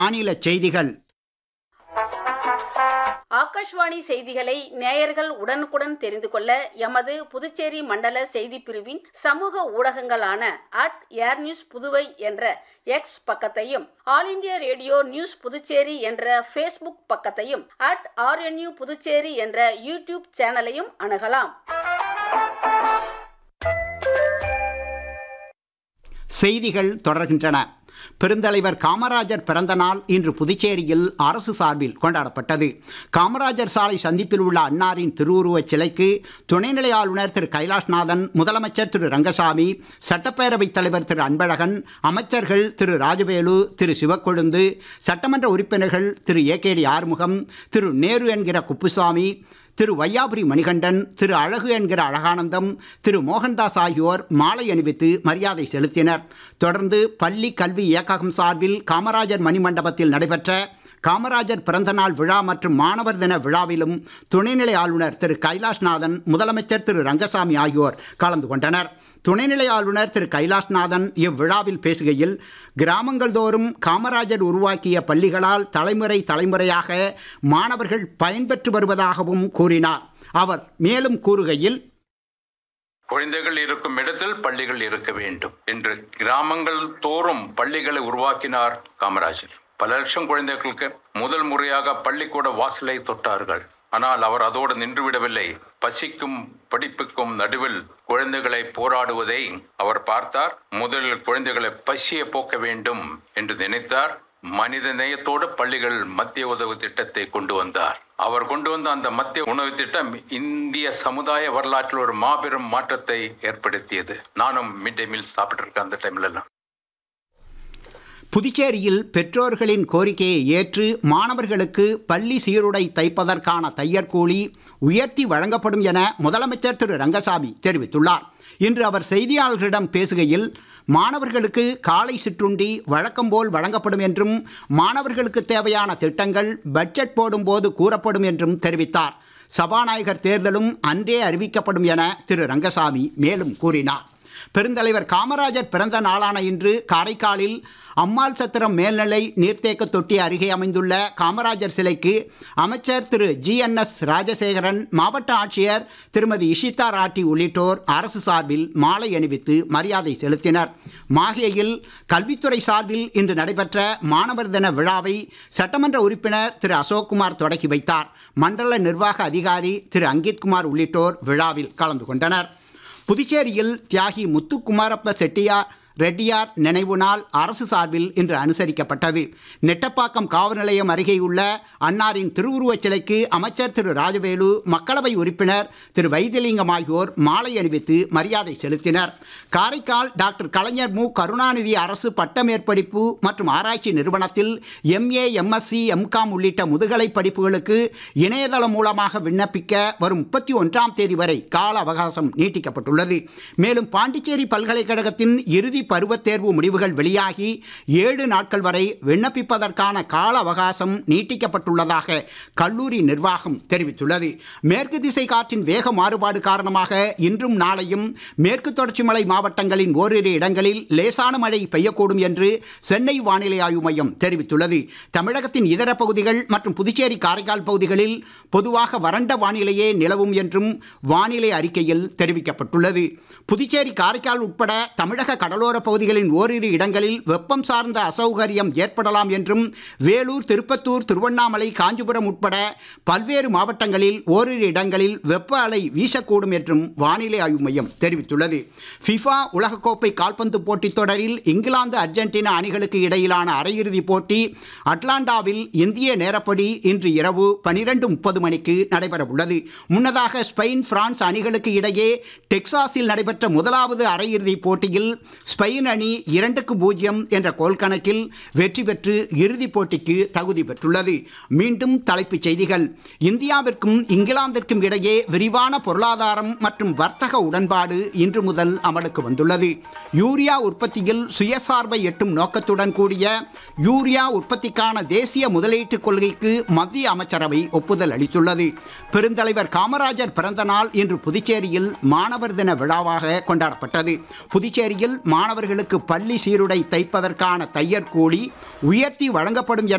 மாநில செய்திகள் ஆகாஷ்வாணி செய்திகளை நேயர்கள் உடனுக்குடன் தெரிந்து கொள்ள எமது புதுச்சேரி மண்டல செய்தி பிரிவின் சமூக ஊடகங்களான அட் ஏர் நியூஸ் புதுவை என்ற எக்ஸ் பக்கத்தையும் all India radio news Puducherry என்ற ஃபேஸ்புக் பக்கத்தையும் அட் ஆர்என்யூ புதுச்சேரி என்ற யூடியூப் சேனலையும் அணுகலாம் செய்திகள் தொடர்கின்றன பெருந்தலைவர் காமராஜர் பிறந்த நாள் இன்று புதுச்சேரியில் அரசு சார்பில் கொண்டாடப்பட்டது காமராஜர் சாலை சந்திப்பில் உள்ள அன்னாரின் திருவுருவச் சிலைக்கு துணைநிலை ஆளுநர் திரு கைலாஷ்நாதன் முதலமைச்சர் திரு ரங்கசாமி சட்டப்பேரவைத் தலைவர் திரு அன்பழகன் அமைச்சர்கள் திரு ராஜவேலு திரு சிவக்கொழுந்து சட்டமன்ற உறுப்பினர்கள் Thiru A K D Arumugam Thiru Nehru என்கிற குப்புசாமி திரு வையாபுரி மணிகண்டன் திரு அழகு என்கிற அழகானந்தம் திரு மோகன்தாஸ் ஆகியோர் மாலை அணிவித்து மரியாதை செலுத்தினர் தொடர்ந்து பள்ளி கல்வி இயக்ககம் சார்பில் காமராஜர் மணிமண்டபத்தில் நடைபெற்ற காமராஜர் பிறந்தநாள் விழா மற்றும் மாணவர் தின விழாவிலும் துணைநிலை ஆளுநர் திரு கைலாஷ்நாதன் முதலமைச்சர் திரு ரங்கசாமி ஆகியோர் கலந்து கொண்டனர் துணைநிலை ஆளுநர் திரு கைலாஷ்நாதன் இவ்விழாவில் பேசுகையில் கிராமங்கள் தோறும் காமராஜர் உருவாக்கிய பள்ளிகளால் தலைமுறை தலைமுறையாக மாணவர்கள் பயன்பெற்று வருவதாகவும் கூறினார் அவர் மேலும் கூறுகையில் குழந்தைகள் இருக்கும் இடத்தில் பள்ளிகள் இருக்க வேண்டும் என்று கிராமங்கள் தோறும் பள்ளிகளை உருவாக்கினார் காமராஜர் பல லட்சம் குழந்தைகளுக்கு முதல் முறையாக பள்ளிக்கூட வாசலை தொட்டார்கள் ஆனால் அவர் அதோடு நின்றுவிடவில்லை பசிக்கும் படிப்புக்கும் நடுவில் குழந்தைகளை போராடுவதை அவர் பார்த்தார் முதலில் குழந்தைகளை பசியை போக்க வேண்டும் என்று நினைத்தார் மனித நேயத்தோடு பள்ளிகள் மத்திய உதவு திட்டத்தை கொண்டு வந்தார் அவர் கொண்டு வந்த அந்த மத்திய உணவு திட்டம் இந்திய சமுதாய வரலாற்றில் ஒரு மாபெரும் மாற்றத்தை ஏற்படுத்தியது நானும் மிட் டே மீல் சாப்பிட்டிருக்கேன் அந்த டைம்ல எல்லாம் புதுச்சேரியில் பெற்றோர்களின் கோரிக்கையை ஏற்று மாணவர்களுக்கு பள்ளி சீருடை தைப்பதற்கான தையற்கூலி உயர்த்தி வழங்கப்படும் என முதலமைச்சர் திரு ரங்கசாமி தெரிவித்துள்ளார் இன்று அவர் செய்தியாளர்களிடம் பேசுகையில் மாணவர்களுக்கு காலை சிற்றுண்டி வழக்கம் போல் வழங்கப்படும் என்றும் மாணவர்களுக்கு தேவையான திட்டங்கள் பட்ஜெட் போடும்போது கூறப்படும் என்றும் தெரிவித்தார் சபாநாயகர் தேர்தலும் அன்றே அறிவிக்கப்படும் என திரு ரங்கசாமி மேலும் கூறினார் பெருந்தலைவர் காமராஜர் பிறந்த நாளான இன்று காரைக்காலில் அம்மாள் சத்திரம் மேல்நிலை நீர்த்தேக்க தொட்டி அருகே அமைந்துள்ள காமராஜர் சிலைக்கு அமைச்சர் Thiru G N S Rajasekaran மாவட்ட ஆட்சியர் திருமதி இஷிதா ராட்டி உள்ளிட்டோர் அரசு சார்பில் மாலை அணிவித்து மரியாதை செலுத்தினர் மாஹேயில் கல்வித்துறை சார்பில் இன்று நடைபெற்ற மாணவர் தின விழாவை சட்டமன்ற உறுப்பினர் திரு அசோக்குமார் தொடக்கி வைத்தார் மண்டல நிர்வாக அதிகாரி திரு அங்கித்குமார் உள்ளிட்டோர் விழாவில் கலந்து கொண்டனர் புதுச்சேரியில் தியாகி முத்துக்குமாரப்ப செட்டியார் ரெட்டியார் நினைவு நாள் அரசு சார்பில் இன்று அனுசரிக்கப்பட்டது நெட்டப்பாக்கம் காவல் நிலையம் அருகேயுள்ள அன்னாரின் திருவுருவச் சிலைக்கு அமைச்சர் திரு ராஜவேலு மக்களவை உறுப்பினர் திரு வைத்தியலிங்கம் ஆகியோர் மாலை அணிவித்து மரியாதை செலுத்தினர் காரைக்கால் டாக்டர் கலைஞர் மு கருணாநிதி அரசு பட்டமேற்படிப்பு மற்றும் ஆராய்ச்சி நிறுவனத்தில் எம்ஏ எம்எஸ்சி எம்காம் உள்ளிட்ட முதுகலை படிப்புகளுக்கு இணையதளம் மூலமாக விண்ணப்பிக்க வரும் முப்பத்தி ஒன்றாம் தேதி வரை கால அவகாசம் நீட்டிக்கப்பட்டுள்ளது மேலும் பாண்டிச்சேரி பல்கலைக்கழகத்தின் இறுதி பருவத் தேர்வு முடிவுகள் வெளியாகி ஏழு நாட்கள் வரை விண்ணப்பிப்பதற்கான கால அவகாசம் நீட்டிக்கப்பட்டுள்ளதாக கல்லூரி நிர்வாகம் தெரிவித்துள்ளது மேற்கு திசை காற்றின் வேக மாறுபாடு காரணமாக இன்றும் நாளையும் மேற்கு தொடர்ச்சி மலை மாவட்டங்களின் ஓரிரு இடங்களில் லேசான மழை பெய்யக்கூடும் என்று சென்னை வானிலை ஆய்வு மையம் தெரிவித்துள்ளது தமிழகத்தின் இதர பகுதிகள் மற்றும் புதுச்சேரி காரைக்கால் பகுதிகளில் பொதுவாக வறண்ட வானிலையே நிலவும் என்றும் வானிலை அறிக்கையில் தெரிவிக்கப்பட்டுள்ளது புதுச்சேரி காரைக்கால் உட்பட தமிழக கடலோர பகுதிகளின் ஓரிரு இடங்களில் வெப்பம் சார்ந்த அசௌகரியம் ஏற்படலாம் என்றும் வேலூர் திருப்பத்தூர் திருவண்ணாமலை காஞ்சிபுரம் உட்பட பல்வேறு மாவட்டங்களில் ஓரிரு இடங்களில் வெப்ப அலை வீசக்கூடும் என்றும் வானிலை ஆய்வு மையம் தெரிவித்துள்ளது ஃபிஃபா உலகக்கோப்பை கால்பந்து போட்டித் தொடரில் இங்கிலாந்து அர்ஜென்டினா அணிகளுக்கு இடையிலான அரையிறுதிப் போட்டி அட்லாண்டாவில் இந்திய நேரப்படி இன்று இரவு பனிரெண்டு முப்பது மணிக்கு நடைபெறவுள்ளது முன்னதாக ஸ்பெயின் பிரான்ஸ் அணிகளுக்கு இடையே டெக்சாஸில் நடைபெற்ற முதலாவது அரையிறுதிப் போட்டியில் ஸ்பெயின் அணி இரண்டுக்கு பூஜ்ஜியம் என்ற கோல் கணக்கில் வெற்றி பெற்று இறுதிப் போட்டிக்கு தகுதி பெற்றுள்ளது மீண்டும் தலைப்புச் செய்திகள் இந்தியாவிற்கும் இங்கிலாந்திற்கும் இடையே விரிவான பொருளாதாரம் மற்றும் வர்த்தக உடன்பாடு இன்று முதல் அமலுக்கு வந்துள்ளது யூரியா உற்பத்தியில் சுயசார்பை எட்டும் நோக்கத்துடன் கூடிய யூரியா உற்பத்திக்கான தேசிய முதலீட்டு கொள்கைக்கு மத்திய அமைச்சரவை ஒப்புதல் அளித்துள்ளது பெருந்தலைவர் காமராஜர் பிறந்த நாள் இன்று புதுச்சேரியில் மாணவர் தின விழாவாக கொண்டாடப்பட்டது புதுச்சேரியில் மாணவர் மாணவர்களுக்கு பள்ளி சீருடை தைப்பதற்கான தையற் கூலி உயர்த்தி வழங்கப்படும் என